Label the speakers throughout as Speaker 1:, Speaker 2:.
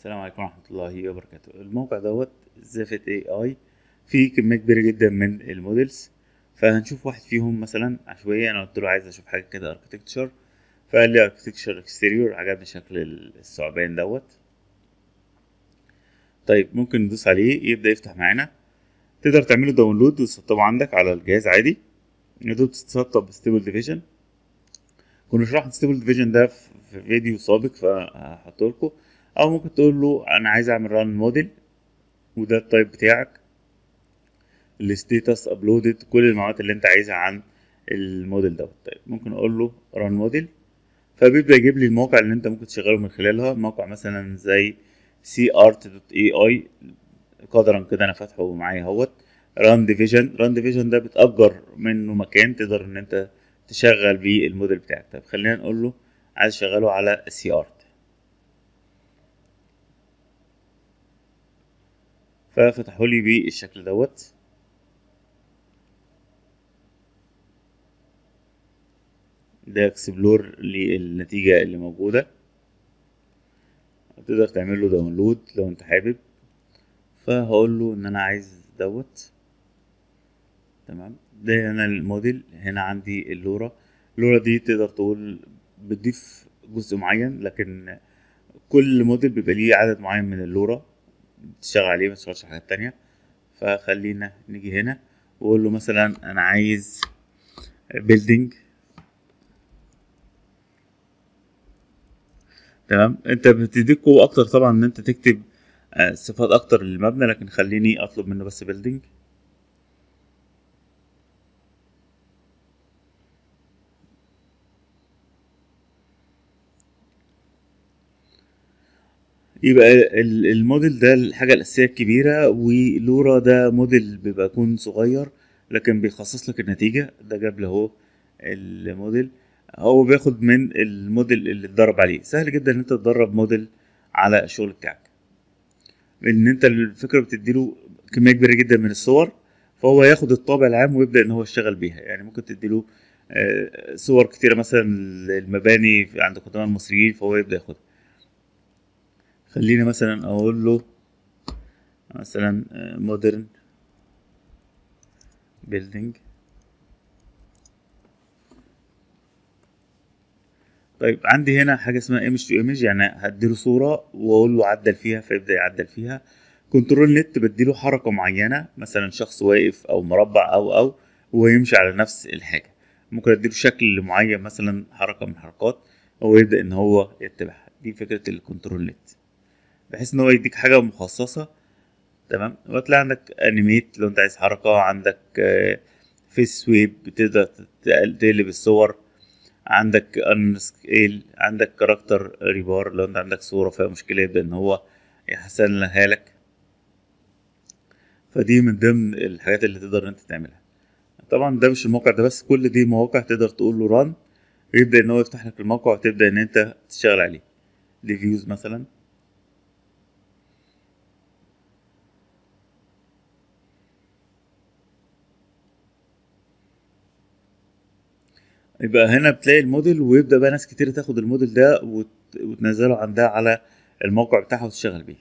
Speaker 1: السلام عليكم ورحمة الله وبركاته الموقع دوت زافت اي اي فيه كمية كبيرة جدا من المودلز فهنشوف واحد فيهم مثلا عشوائي انا قلت له عايز اشوف حاجة كده اركتكتشر فقال لي اركتكتشر اكستيريور عجبني شكل الثعبان دوت طيب ممكن ندوس عليه يبدأ يفتح معانا تقدر تعمله داونلود وتسطبه عندك على الجهاز عادي يدوب تسطب ستيبل ديفيجن كنا شرحنا ستيبل ديفيجن ده في فيديو سابق فهحطه لكم او ممكن تقول له انا عايز اعمل ران موديل وده التايب بتاعك الستيتس ابلودد كل المعلومات اللي انت عايزها عن الموديل دوت طيب ممكن اقول له ران موديل فبيبدا يجيب لي الموقع اللي انت ممكن تشغله من خلالها موقع مثلا زي سي ارت دوت اي اي قدرا كده انا فاتحه معايا اهوت ران ديفيجن ران ديفيجن ده بتأجر منه مكان تقدر ان انت تشغل بيه الموديل بتاعك طيب خلينا نقول له عايز اشغله على سي ارت ففتحوا لي بالشكل دوت ده اكسبلور للنتيجة اللي موجودة تقدر تعمل له داونلود لو انت حابب فهقول له ان انا عايز دوت تمام ده هنا الموديل هنا عندي اللورا اللورا دي تقدر تقول بتضيف جزء معين لكن كل موديل بيبقى ليه عدد معين من اللورا تشتغل عليه ما تشتغلش حاجات تانية فخلينا نيجي هنا واقول له مثلا انا عايز بيلدينج تمام انت بتديك قوة اكتر طبعا ان انت تكتب صفات اكتر للمبنى لكن خليني اطلب منه بس بيلدينج يبقى الموديل ده الحاجة الأساسية الكبيرة ولورا ده موديل بيبقى يكون صغير لكن بيخصص لك النتيجة ده جاب له اهو الموديل هو بياخد من الموديل اللي اتدرب عليه سهل جدا ان انت تدرب موديل على الشغل بتاعك ان انت الفكرة بتديله كمية كبيرة جدا من الصور فهو ياخد الطابع العام ويبدأ ان هو يشتغل بيها يعني ممكن تديله صور كتيرة مثلا المباني عند قدماء المصريين فهو يبدأ ياخدها خليني مثلا اقول له مثلا مودرن بيلدينج طيب عندي هنا حاجه اسمها ايمج تو ايمج يعني هديله صوره واقول له عدل فيها فيبدا يعدل فيها كنترول نت بديله حركه معينه مثلا شخص واقف او مربع او او ويمشي على نفس الحاجه ممكن اديله شكل معين مثلا حركه من الحركات هو يبدا ان هو يتبعها دي فكره الكنترول نت بحيث ان هو يديك حاجه مخصصه تمام وتلاقي عندك انيميت لو انت عايز حركه عندك فيس سويب بتقدر تقلب الصور عندك ان سكيل عندك كاركتر ريبار لو انت عندك صوره فيها مشكله يبدا ان هو يحسن لها لك فدي من ضمن الحاجات اللي تقدر انت تعملها طبعا ده مش الموقع ده بس كل دي مواقع تقدر تقول له ران ويبدا ان هو يفتح لك الموقع وتبدا ان انت تشتغل عليه ريفيوز مثلا يبقى هنا بتلاقي الموديل ويبدا بقى ناس كتير تاخد الموديل ده وت... وتنزله عندها على الموقع بتاعها وتشتغل بيه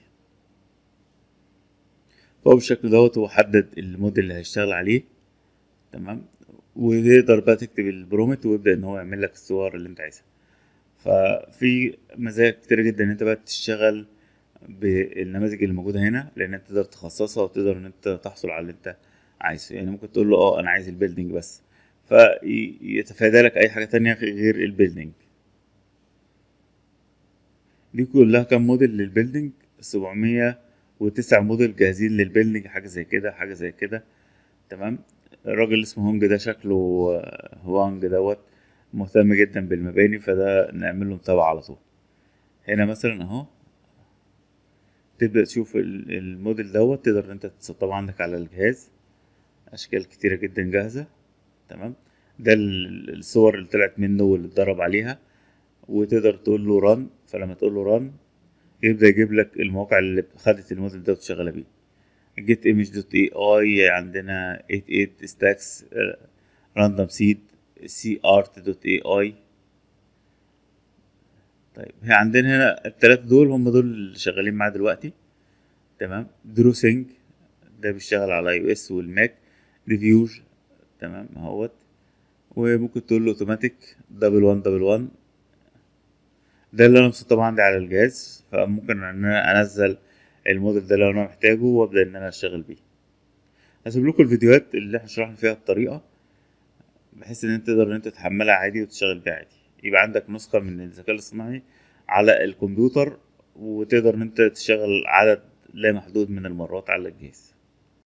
Speaker 1: فهو بالشكل دوت هو حدد الموديل اللي هيشتغل عليه تمام ويقدر بقى تكتب البرومت ويبدا ان هو يعمل لك الصور اللي انت عايزها ففي مزايا كتير جدا ان انت بقى تشتغل بالنماذج اللي موجوده هنا لان انت تقدر تخصصها وتقدر ان انت تحصل على اللي انت عايزه يعني ممكن تقول له اه انا عايز البيلدينج بس فيتفادى لك اي حاجه تانية غير البيلدينج دي كلها كام موديل للبيلدينج 709 موديل جاهزين للبيلدينج حاجه زي كده حاجه زي كده تمام الراجل اللي اسمه هونج ده شكله هوانج دوت مهتم جدا بالمباني فده نعمل له متابعه على طول هنا مثلا اهو تبدا تشوف الموديل دوت تقدر انت تسطبه عندك على الجهاز اشكال كتيره جدا جاهزه تمام ده الصور اللي طلعت منه واللي اتدرب عليها وتقدر تقول له ران فلما تقول له ران يبدا يجيب لك المواقع اللي خدت الموديل ده وتشغلها بيه جيت ايمج دوت اي اي عندنا 88 ستاكس راندوم سيد سي ارت دوت اي اي طيب هي عندنا هنا التلاتة دول هم دول اللي شغالين معايا دلوقتي تمام دروسينج ده بيشتغل على اي او اس والماك ريفيوج تمام اهوت وممكن تقول له اوتوماتيك دبل وان دبل وان ده اللي انا مسطبه عندي على الجهاز فممكن ان انا انزل الموديل ده لو انا محتاجه وابدا ان انا اشتغل بيه هسيب لكم الفيديوهات اللي احنا شرحنا فيها الطريقه بحيث ان انت تقدر ان انت تحملها عادي وتشتغل بيها عادي يبقى عندك نسخه من الذكاء الاصطناعي على الكمبيوتر وتقدر ان انت تشغل عدد لا محدود من المرات على الجهاز